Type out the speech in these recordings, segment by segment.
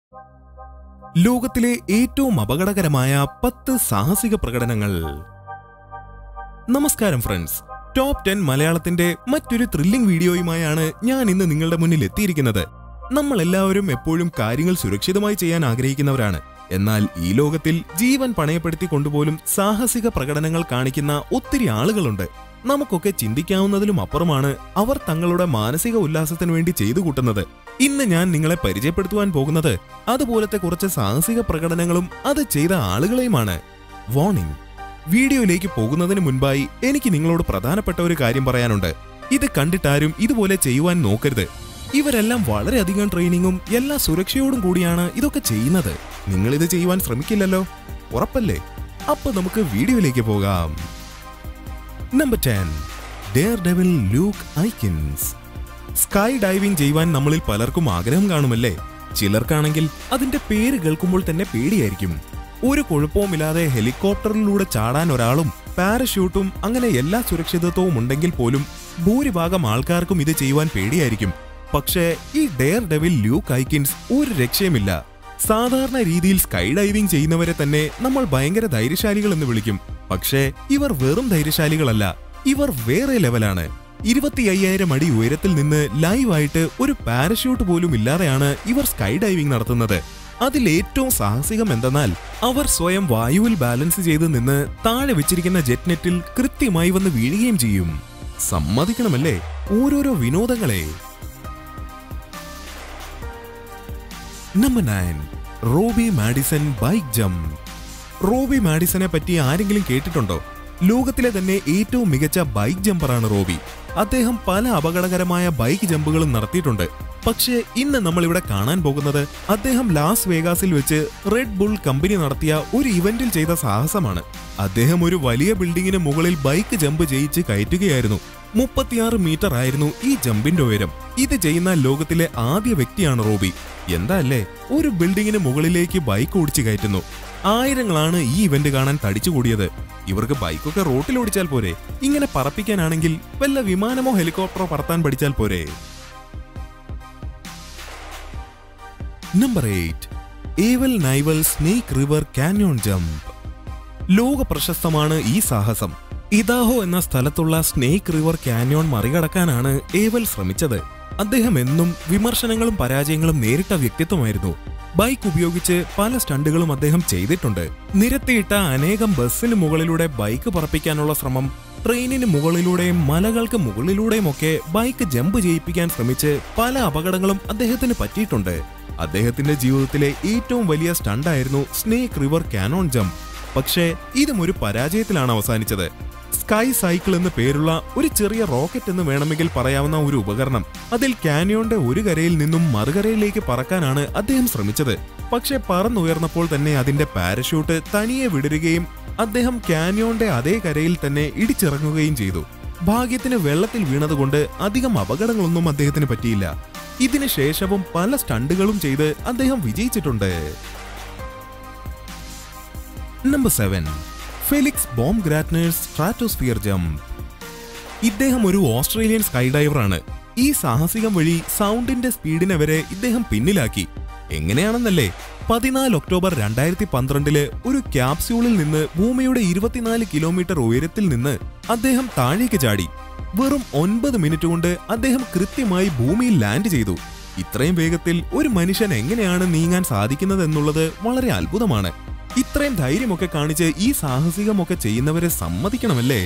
ലോകത്തിലെ ഏറ്റവും അപകടകരമായ പത്ത് സാഹസിക പ്രകടനങ്ങൾ നമസ്കാരം ഫ്രണ്ട്സ് ടോപ്പ് ടെൻ മലയാളത്തിന്റെ മറ്റൊരു ത്രില്ലിംഗ് വീഡിയോയുമായാണ് ഞാൻ ഇന്ന് നിങ്ങളുടെ മുന്നിൽ എത്തിയിരിക്കുന്നത് നമ്മൾ എല്ലാവരും എപ്പോഴും കാര്യങ്ങൾ സുരക്ഷിതമായി ചെയ്യാൻ ആഗ്രഹിക്കുന്നവരാണ് എന്നാൽ ഈ ലോകത്തിൽ ജീവൻ പണയപ്പെടുത്തി കൊണ്ടുപോലും സാഹസിക പ്രകടനങ്ങൾ കാണിക്കുന്ന ഒത്തിരി ആളുകളുണ്ട് നമുക്കൊക്കെ ചിന്തിക്കാവുന്നതിലും അപ്പുറമാണ് അവർ തങ്ങളുടെ മാനസിക ഉല്ലാസത്തിന് വേണ്ടി ചെയ്തു കൂട്ടുന്നത് ഇന്ന് ഞാൻ നിങ്ങളെ പരിചയപ്പെടുത്തുവാൻ പോകുന്നത് അതുപോലത്തെ കുറച്ച് സാഹസിക പ്രകടനങ്ങളും അത് ചെയ്ത ആളുകളെയുമാണ് വാർണിംഗ് വീഡിയോയിലേക്ക് പോകുന്നതിന് മുൻപായി എനിക്ക് നിങ്ങളോട് പ്രധാനപ്പെട്ട ഒരു കാര്യം പറയാനുണ്ട് ഇത് കണ്ടിട്ടാരും ഇതുപോലെ ചെയ്യുവാൻ നോക്കരുത് ഇവരെല്ലാം വളരെയധികം ട്രെയിനിങ്ങും എല്ലാ സുരക്ഷയോടും കൂടിയാണ് ഇതൊക്കെ ചെയ്യുന്നത് നിങ്ങൾ ഇത് ചെയ്യുവാൻ ശ്രമിക്കില്ലല്ലോ ഉറപ്പല്ലേ അപ്പൊ നമുക്ക് വീഡിയോയിലേക്ക് പോകാം number ten daredevil Luke Aikins sky diving ചെയ്യുവാൻ നമ്മളിൽ പലർക്കും ആഗ്രഹം കാണുമല്ലേ ചിലർക്കാണെങ്കിൽ അതിന്റെ പേര് കേൾക്കുമ്പോൾ തന്നെ പേടിയായിരിക്കും ഒരു കുഴപ്പവുമില്ലാതെ ഹെലികോപ്റ്ററിലൂടെ ചാടാൻ ഒരാളും പാരഷൂട്ടും അങ്ങനെ എല്ലാ സുരക്ഷിതത്വവും ഉണ്ടെങ്കിൽ പോലും ഭൂരിഭാഗം ആൾക്കാർക്കും ഇത് ചെയ്യുവാൻ പേടിയായിരിക്കും പക്ഷേ ഈ ഡെയർ ഡെവിൽ ലൂക്ക് ഐക്കിൻസ് ഒരു രക്ഷയുമില്ല സാധാരണ രീതിയിൽ സ്കൈ ഡൈവിംഗ് ചെയ്യുന്നവരെ തന്നെ നമ്മൾ ഭയങ്കര ധൈര്യശാലികൾ എന്ന് വിളിക്കും പക്ഷേ ഇവർ വെറും ധൈര്യശാലികളല്ല ഇവർ വേറെ ലെവലാണ് ഇരുപത്തി അയ്യായിരം അടി ഉയരത്തിൽ നിന്ന് ലൈവായിട്ട് ഒരു പാരഷൂട്ട് പോലും ഇല്ലാതെയാണ് ഇവർ സ്കൈ ഡൈവിംഗ് നടത്തുന്നത് അതിൽ ഏറ്റവും സാഹസികം എന്തെന്നാൽ അവർ സ്വയം വായുവിൽ ബാലൻസ് ചെയ്ത് നിന്ന് താഴെ വെച്ചിരിക്കുന്ന ജെറ്റ് നെറ്റിൽ കൃത്യമായി വന്ന് വീഴുകയും ചെയ്യും സമ്മതിക്കണമല്ലേ ഓരോരോ വിനോദങ്ങളെ number nine Robbie Maddison bike jump Robbie മാഡിസനെ പറ്റി ആരെങ്കിലും കേട്ടിട്ടുണ്ടോ ലോകത്തിലെ തന്നെ ഏറ്റവും മികച്ച ബൈക്ക് ജമ്പറാണ് റോബി അദ്ദേഹം പല അപകടകരമായ ബൈക്ക് ജമ്പുകളും നടത്തിയിട്ടുണ്ട് പക്ഷേ ഇന്ന് നമ്മൾ ഇവിടെ കാണാൻ പോകുന്നത് അദ്ദേഹം ലാസ് വേഗാസിൽ വെച്ച് റെഡ് ബുൾ കമ്പനി നടത്തിയ ഒരു ഇവന്റിൽ ചെയ്ത സാഹസമാണ് അദ്ദേഹം ഒരു വലിയ ബിൽഡിങ്ങിന് മുകളിൽ ബൈക്ക് ജമ്പ് ചെയ്യിച്ച് കയറ്റുകയായിരുന്നു മുപ്പത്തിയാറ് മീറ്റർ ആയിരുന്നു ഈ ജമ്പിന്റെ ഉയരം ഇത് ചെയ്യുന്ന ലോകത്തിലെ ആദ്യ വ്യക്തിയാണ് റോബി എന്താ അല്ലേ ഒരു ബിൽഡിങ്ങിന് മുകളിലേക്ക് ബൈക്ക് ഓടിച്ചു കയറ്റുന്നു ആയിരങ്ങളാണ് ഈ ഇവന്റ് കാണാൻ തടിച്ചുകൂടിയത് ഇവർക്ക് ബൈക്കൊക്കെ റോട്ടിൽ ഓടിച്ചാൽ പോരെ ഇങ്ങനെ പറപ്പിക്കാനാണെങ്കിൽ വല്ല വിമാനമോ ഹെലികോപ്റ്ററോ പറത്താൻ പഠിച്ചാൽ പോരെ number eight Evel Knievel Snake River Canyon jump ലോക പ്രശസ്തമാണ് ഈ സാഹസം ഇതാഹോ എന്ന സ്ഥലത്തുള്ള സ്നേക്ക് റിവർ കാന്യോൺ മറികടക്കാനാണ് ഏവൽ ശ്രമിച്ചത് അദ്ദേഹം എന്നും വിമർശനങ്ങളും പരാജയങ്ങളും നേരിട്ട വ്യക്തിത്വമായിരുന്നു ബൈക്ക് ഉപയോഗിച്ച് പല സ്റ്റണ്ടുകളും അദ്ദേഹം ചെയ്തിട്ടുണ്ട് നിരത്തിയിട്ട അനേകം ബസ്സിന് മുകളിലൂടെ ബൈക്ക് പറപ്പിക്കാനുള്ള ശ്രമം ട്രെയിനിന് മുകളിലൂടെയും മലകൾക്ക് മുകളിലൂടെയും ഒക്കെ ബൈക്ക് ജമ്പ് ചെയ്യിപ്പിക്കാൻ ശ്രമിച്ച് പല അപകടങ്ങളും അദ്ദേഹത്തിന് പറ്റിയിട്ടുണ്ട് അദ്ദേഹത്തിന്റെ ജീവിതത്തിലെ ഏറ്റവും വലിയ സ്റ്റണ്ടായിരുന്നു സ്നേക്ക് റിവർ കാനോൺ ജംപ് പക്ഷേ ഇതും ഒരു പരാജയത്തിലാണ് അവസാനിച്ചത് സ്കൈ സൈക്കിൾ എന്ന് പേരുള്ള ഒരു ചെറിയ റോക്കറ്റ് എന്ന് വേണമെങ്കിൽ പറയാവുന്ന ഒരു ഉപകരണം അതിൽ കാനിയോന്റെ ഒരു കരയിൽ നിന്നും മറുകരയിലേക്ക് പറക്കാനാണ് അദ്ദേഹം ശ്രമിച്ചത് പക്ഷെ പറന്നുയർന്നപ്പോൾ തന്നെ അതിന്റെ പാരഷൂട്ട് തനിയെ വിടരുകയും അദ്ദേഹം കാനിയോന്റെ അതേ കരയിൽ തന്നെ ഇടിച്ചിറങ്ങുകയും ചെയ്തു ഭാഗ്യത്തിന് വെള്ളത്തിൽ വീണതുകൊണ്ട് അധികം അപകടങ്ങളൊന്നും അദ്ദേഹത്തിന് പറ്റിയില്ല ഇതിനു ശേഷവും പല സ്റ്റണ്ടുകളും ചെയ്ത് അദ്ദേഹം വിജയിച്ചിട്ടുണ്ട് number seven Felix Baumgartner stratosphere jump ഇദ്ദേഹം ഒരു ഓസ്ട്രേലിയൻ സ്കൈ ഡൈവറാണ് ഈ സാഹസികം വഴി സൗണ്ടിന്റെ സ്പീഡിനെ വരെ ഇദ്ദേഹം പിന്നിലാക്കി എങ്ങനെയാണെന്നല്ലേ പതിനാല് ഒക്ടോബർ രണ്ടായിരത്തി പന്ത്രണ്ടില് ഒരു ക്യാപ്സ്യൂളിൽ നിന്ന് ഭൂമിയുടെ ഇരുപത്തിനാല് കിലോമീറ്റർ ഉയരത്തിൽ നിന്ന് അദ്ദേഹം താഴേക്ക് ചാടി വെറും ഒൻപത് മിനിറ്റ് കൊണ്ട് അദ്ദേഹം കൃത്യമായി ഭൂമിയിൽ ലാൻഡ് ചെയ്തു ഇത്രയും വേഗത്തിൽ ഒരു മനുഷ്യൻ എങ്ങനെയാണ് നീങ്ങാൻ സാധിക്കുന്നതെന്നുള്ളത് വളരെ അത്ഭുതമാണ് ഇത്രയും ധൈര്യമൊക്കെ കാണിച്ച് ഈ സാഹസികമൊക്കെ ചെയ്യുന്നവരെ സമ്മതിക്കണമല്ലേ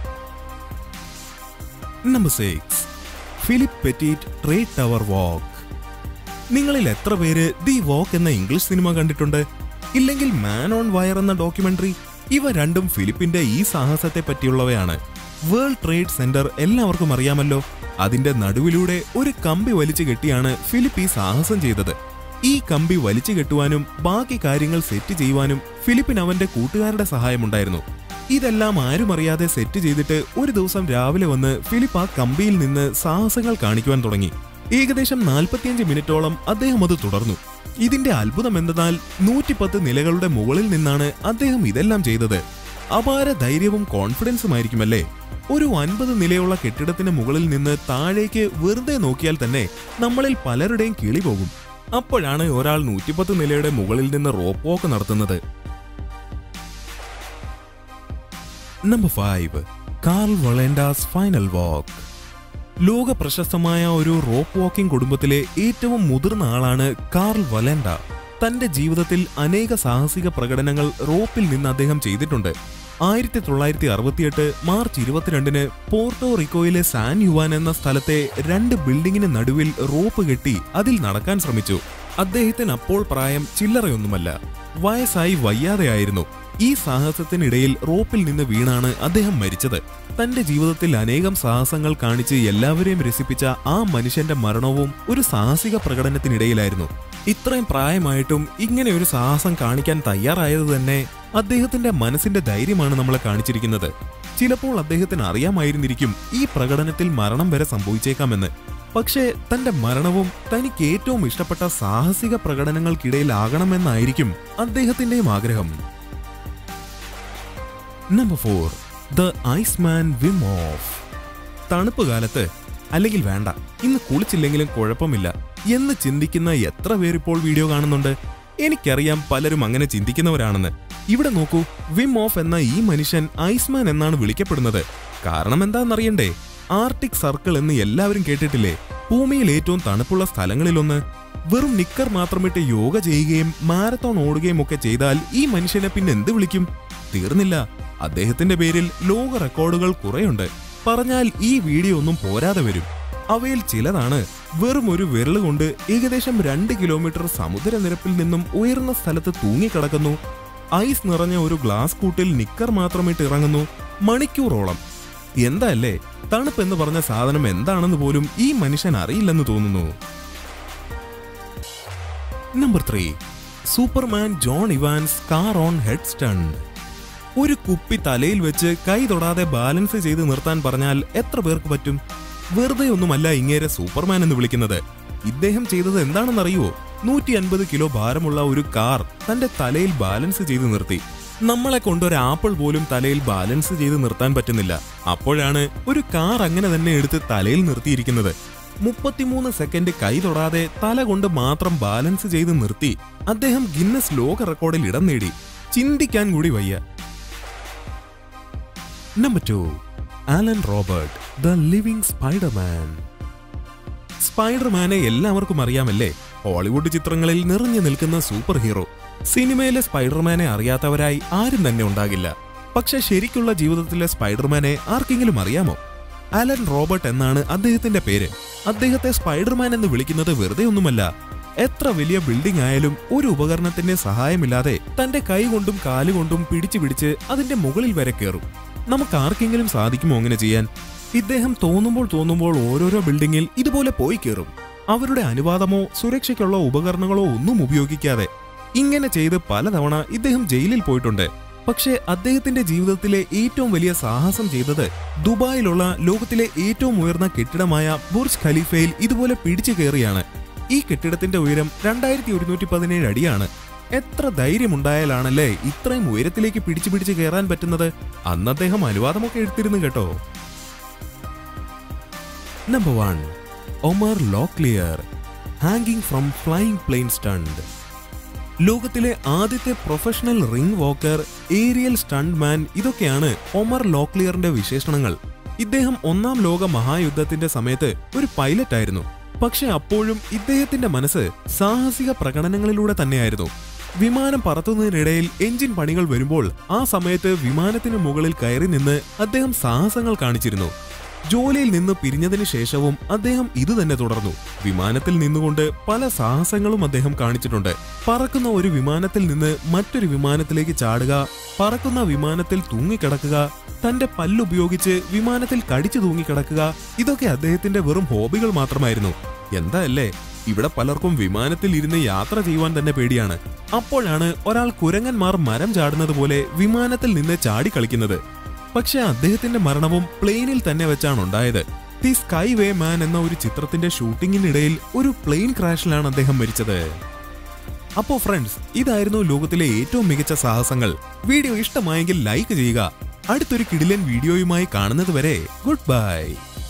number six Philippe Petit trade tower walk നിങ്ങളിൽ എത്ര പേര് ദി വാക്ക് എന്ന ഇംഗ്ലീഷ് സിനിമ കണ്ടിട്ടുണ്ട് ഇല്ലെങ്കിൽ മാൻ ഓൺ വയർ എന്ന ഡോക്യുമെന്ററി ഇവ രണ്ടും ഫിലിപ്പിന്റെ ഈ സാഹസത്തെ പറ്റിയുള്ളവയാണ് വേൾഡ് ട്രേഡ് സെന്റർ എല്ലാവർക്കും അറിയാമല്ലോ അതിന്റെ നടുവിലൂടെ ഒരു കമ്പി വലിച്ചു കെട്ടിയാണ് ഫിലിപ്പ് ഈ സാഹസം ചെയ്തത് ഈ കമ്പി വലിച്ചു കെട്ടുവാനും ബാക്കി കാര്യങ്ങൾ സെറ്റ് ചെയ്യുവാനും ഫിലിപ്പിന് അവന്റെ കൂട്ടുകാരുടെ സഹായമുണ്ടായിരുന്നു ഇതെല്ലാം ആരും അറിയാതെ സെറ്റ് ചെയ്തിട്ട് ഒരു ദിവസം രാവിലെ വന്ന് ഫിലിപ്പ് ആ കമ്പിയിൽ നിന്ന് സാഹസങ്ങൾ കാണിക്കുവാൻ തുടങ്ങി ഏകദേശം നാൽപ്പത്തിയഞ്ച് മിനിറ്റോളം അദ്ദേഹം അത് തുടർന്നു ഇതിന്റെ അത്ഭുതം എന്തെന്നാൽ നൂറ്റിപ്പത്ത് നിലകളുടെ മുകളിൽ നിന്നാണ് അദ്ദേഹം ഇതെല്ലാം ചെയ്തത് അപാര ധൈര്യവും കോൺഫിഡൻസുമായിരിക്കുമല്ലേ ഒരു അൻപത് നിലയുള്ള കെട്ടിടത്തിന് മുകളിൽ നിന്ന് താഴേക്ക് വെറുതെ നോക്കിയാൽ തന്നെ നമ്മളിൽ പലരുടെയും കിളി പോകും അപ്പോഴാണ് ഒരാൾ നൂറ്റിപ്പത്ത് നിലയുടെ മുകളിൽ നിന്ന് റോപ്പ് വാക്ക് നടത്തുന്നത് number five Karl Wallendas final walk ലോക പ്രശസ്തമായ ഒരു റോപ്പ് വാക്കിംഗ് കുടുംബത്തിലെ ഏറ്റവും മുതിർന്ന ആളാണ് കാർൽ വലേൻഡ തന്റെ ജീവിതത്തിൽ അനേക സാഹസിക പ്രകടനങ്ങൾ റോപ്പിൽ നിന്ന് അദ്ദേഹം ചെയ്തിട്ടുണ്ട് ആയിരത്തി തൊള്ളായിരത്തി അറുപത്തിയെട്ട് മാർച്ച് ഇരുപത്തിരണ്ടിന് പോർട്ടോ റിക്കോയിലെ സാൻ യുവാൻ എന്ന സ്ഥലത്തെ രണ്ട് ബിൽഡിങ്ങിന് നടുവിൽ റോപ്പ് കെട്ടി അതിൽ നടക്കാൻ ശ്രമിച്ചു അദ്ദേഹത്തിന് അപ്പോൾ പ്രായം ചില്ലറയൊന്നുമല്ല വയസ്സായി വയ്യാതെയായിരുന്നു ഈ സാഹസത്തിനിടയിൽ റോപ്പിൽ നിന്ന് വീണാണ് അദ്ദേഹം മരിച്ചത് തന്റെ ജീവിതത്തിൽ അനേകം സാഹസങ്ങൾ കാണിച്ച് എല്ലാവരെയും രസിപ്പിച്ച ആ മനുഷ്യന്റെ മരണവും ഒരു സാഹസിക പ്രകടനത്തിനിടയിലായിരുന്നു ഇത്രയും പ്രായമായിട്ടും ഇങ്ങനെ ഒരു സാഹസം കാണിക്കാൻ തയ്യാറായത് തന്നെ അദ്ദേഹത്തിന്റെ മനസ്സിന്റെ ധൈര്യമാണ് നമ്മളെ കാണിച്ചിരിക്കുന്നത് ചിലപ്പോൾ അദ്ദേഹത്തിന് അറിയാമായിരുന്നിരിക്കും ഈ പ്രകടനത്തിൽ മരണം വരെ സംഭവിച്ചേക്കാമെന്ന് പക്ഷേ തന്റെ മരണവും തനിക്ക് ഏറ്റവും ഇഷ്ടപ്പെട്ട സാഹസിക പ്രകടനങ്ങൾക്കിടയിലാകണമെന്നായിരിക്കും അദ്ദേഹത്തിന്റെയും ആഗ്രഹം number four the Iceman Wim Hof തണുപ്പ് കാലത്ത് അല്ലെങ്കിൽ വേണ്ട ഇന്ന് കുളിച്ചില്ലെങ്കിലും കുഴപ്പമില്ല എന്ന് ചിന്തിക്കുന്ന എത്ര പേരിപ്പോൾ വീഡിയോ കാണുന്നുണ്ട് എനിക്കറിയാം പലരും അങ്ങനെ ചിന്തിക്കുന്നവരാണെന്ന് ഇവിടെ നോക്കൂ വിം ഓഫ് എന്ന ഈ മനുഷ്യൻ ഐസ്മാൻ എന്നാണ് വിളിക്കപ്പെടുന്നത് കാരണം എന്താണെന്നറിയണ്ടേ ആർട്ടിക് സർക്കിൾ എന്ന് എല്ലാവരും കേട്ടിട്ടില്ലേ ഭൂമിയിൽ ഏറ്റവും തണുപ്പുള്ള സ്ഥലങ്ങളിലൊന്ന് വെറും നിക്കർ മാത്രമിട്ട് യോഗ ചെയ്യുകയും മാരത്തോൺ ഓടുകയും ഒക്കെ ചെയ്താൽ ഈ മനുഷ്യനെ പിന്നെ എന്ത് വിളിക്കും തീർന്നില്ല അദ്ദേഹത്തിന്റെ പേരിൽ ലോക റെക്കോർഡുകൾ കുറെയുണ്ട് പറഞ്ഞാൽ ഈ വീഡിയോ ഒന്നും പോരാതെ വരും അവയിൽ ചിലതാണ് വെറും ഒരു വിരല് കൊണ്ട് ഏകദേശം രണ്ട് കിലോമീറ്റർ സമുദ്രനിരപ്പിൽ നിന്നും ഉയർന്ന സ്ഥലത്ത് തൂങ്ങിക്കിടക്കുന്നു ഐസ് നിറഞ്ഞ ഒരു ഗ്ലാസ് കൂട്ടിൽ നിക്കർ മാത്രമിട്ട് ഇറങ്ങുന്നു മണിക്കൂറോളം എന്താ അല്ലേ തണുപ്പ് എന്ന് പറഞ്ഞ സാധനം എന്താണെന്ന് പോലും ഈ മനുഷ്യൻ അറിയില്ലെന്ന് തോന്നുന്നു number three Superman John Evans car on head stunt ഒരു കുപ്പി തലയിൽ വെച്ച് കൈ തൊടാതെ ബാലൻസ് ചെയ്ത് നിർത്താൻ പറഞ്ഞാൽ എത്ര പേർക്ക് പറ്റും വെറുതെ ഒന്നുമല്ല ഇങ്ങേരെ സൂപ്പർമാൻ എന്ന് വിളിക്കുന്നത് ഇദ്ദേഹം ചെയ്തത് എന്താണെന്നറിയുവോ നൂറ്റി അൻപത് കിലോ ഭാരമുള്ള ഒരു കാർ തന്റെ തലയിൽ ബാലൻസ് ചെയ്ത് നിർത്തി നമ്മളെ കൊണ്ടൊരു ആപ്പിൾ പോലും തലയിൽ ബാലൻസ് ചെയ്ത് നിർത്താൻ പറ്റുന്നില്ല അപ്പോഴാണ് ഒരു കാർ അങ്ങനെ തന്നെ എടുത്ത് തലയിൽ നിർത്തിയിരിക്കുന്നത് മുപ്പത്തിമൂന്ന് സെക്കൻഡ് കൈ തൊടാതെ തല കൊണ്ട് മാത്രം ബാലൻസ് ചെയ്ത് നിർത്തി അദ്ദേഹം ഗിന്നസ് ലോക റെക്കോർഡിൽ ഇടം നേടി ചിന്തിക്കാൻ കൂടി വയ്യ number two Alain Robert the living Spiderman സ്പൈഡർമാനെ എല്ലാവർക്കും അറിയാമല്ലേ ഹോളിവുഡ് ചിത്രങ്ങളിൽ നിറഞ്ഞു നിൽക്കുന്ന സൂപ്പർ ഹീറോ സിനിമയിലെ സ്പൈഡർമാനെ അറിയാത്തവരായി ആരും തന്നെ ഉണ്ടാകില്ല പക്ഷെ ശരിക്കുള്ള ജീവിതത്തിലെ സ്പൈഡർമാനെ ആർക്കെങ്കിലും അറിയാമോ അലൻ റോബർട്ട് എന്നാണ് അദ്ദേഹത്തിന്റെ പേര് അദ്ദേഹത്തെ സ്പൈഡർമാൻ എന്ന് വിളിക്കുന്നത് വെറുതെ ഒന്നുമല്ല എത്ര വലിയ ബിൽഡിംഗ് ആയാലും ഒരു ഉപകരണത്തിന്റെ സഹായമില്ലാതെ തന്റെ കൈ കൊണ്ടും കാലുകൊണ്ടും പിടിച്ചു പിടിച്ച് അതിന്റെ മുകളിൽ വരെ കയറും നമുക്ക് ആർക്കെങ്കിലും സാധിക്കുമോ അങ്ങനെ ചെയ്യാൻ ഇദ്ദേഹം തോന്നുമ്പോൾ തോന്നുമ്പോൾ ഓരോരോ ബിൽഡിങ്ങിൽ ഇതുപോലെ പോയി കയറും അവരുടെ അനുവാദമോ സുരക്ഷയ്ക്കുള്ള ഉപകരണങ്ങളോ ഒന്നും ഉപയോഗിക്കാതെ ഇങ്ങനെ ചെയ്ത് പലതവണ ഇദ്ദേഹം ജയിലിൽ പോയിട്ടുണ്ട് പക്ഷേ അദ്ദേഹത്തിന്റെ ജീവിതത്തിലെ ഏറ്റവും വലിയ സാഹസം ചെയ്തത് ദുബായിലുള്ള ലോകത്തിലെ ഏറ്റവും ഉയർന്ന കെട്ടിടമായ ബുർജ് ഖലീഫയിൽ ഇതുപോലെ പിടിച്ചു കയറിയാണ് ഈ കെട്ടിടത്തിന്റെ ഉയരം രണ്ടായിരത്തി ഒരുന്നൂറ്റി പതിനേഴ് അടിയാണ് എത്ര ധൈര്യമുണ്ടായാലാണല്ലേ ഇത്രയും ഉയരത്തിലേക്ക് പിടിച്ചു പിടിച്ച് കയറാൻ പറ്റുന്നത് അന്ന് അദ്ദേഹം അനുവാദമൊക്കെ എടുത്തിരുന്നു കേട്ടോ number one Omar Locklear hanging from flying plane stunt ലോകത്തിലെ ആദ്യത്തെ professional ring walker aerial stunt man ഇതൊക്കെയാണ് ഒമർ ലോക്ലിയറിന്റെ വിശേഷണങ്ങൾ ഇദ്ദേഹം ഒന്നാം ലോക മഹായുദ്ധത്തിന്റെ സമയത്ത് ഒരു പൈലറ്റ് ആയിരുന്നു പക്ഷെ അപ്പോഴും ഇദ്ദേഹത്തിന്റെ മനസ്സ് സാഹസിക പ്രകടനങ്ങളിലൂടെ തന്നെയായിരുന്നു വിമാനം പറത്തുന്നതിനിടയിൽ എഞ്ചിൻ പണികൾ വരുമ്പോൾ ആ സമയത്ത് വിമാനത്തിന് മുകളിൽ കയറി നിന്ന് അദ്ദേഹം സാഹസങ്ങൾ കാണിച്ചിരുന്നു ജോലിയിൽ നിന്ന് പിരിഞ്ഞതിന് ശേഷവും അദ്ദേഹം ഇത് തന്നെ തുടർന്നു വിമാനത്തിൽ നിന്നുകൊണ്ട് പല സാഹസങ്ങളും അദ്ദേഹം കാണിച്ചിട്ടുണ്ട് പറക്കുന്ന ഒരു വിമാനത്തിൽ നിന്ന് മറ്റൊരു വിമാനത്തിലേക്ക് ചാടുക പറക്കുന്ന വിമാനത്തിൽ തൂങ്ങിക്കിടക്കുക തന്റെ പല്ലുപയോഗിച്ച് വിമാനത്തിൽ കടിച്ചു തൂങ്ങിക്കിടക്കുക ഇതൊക്കെ അദ്ദേഹത്തിന്റെ വെറും ഹോബികൾ മാത്രമായിരുന്നു എന്താ അല്ലേ ഇവിടെ പലർക്കും വിമാനത്തിൽ ഇരുന്ന് യാത്ര ചെയ്യുവാൻ തന്നെ പേടിയാണ് അപ്പോഴാണ് ഒരാൾ കുരങ്ങന്മാർ മരം ചാടുന്നത് പോലെ വിമാനത്തിൽ നിന്ന് ചാടി കളിക്കുന്നത് പക്ഷെ അദ്ദേഹത്തിന്റെ മരണവും പ്ലെയിനിൽ തന്നെ വെച്ചാണ് ഉണ്ടായത് ദി സ്കൈ വേ മാൻ എന്ന ഒരു ചിത്രത്തിന്റെ ഷൂട്ടിങ്ങിനിടയിൽ ഒരു പ്ലെയിൻ ക്രാഷിലാണ് അദ്ദേഹം മരിച്ചത് അപ്പോ ഫ്രണ്ട്സ് ഇതായിരുന്നു ലോകത്തിലെ ഏറ്റവും മികച്ച സാഹസങ്ങൾ വീഡിയോ ഇഷ്ടമായെങ്കിൽ ലൈക്ക് ചെയ്യുക അടുത്തൊരു കിടിലൻ വീഡിയോയുമായി കാണുന്നത് വരെ ഗുഡ് ബൈ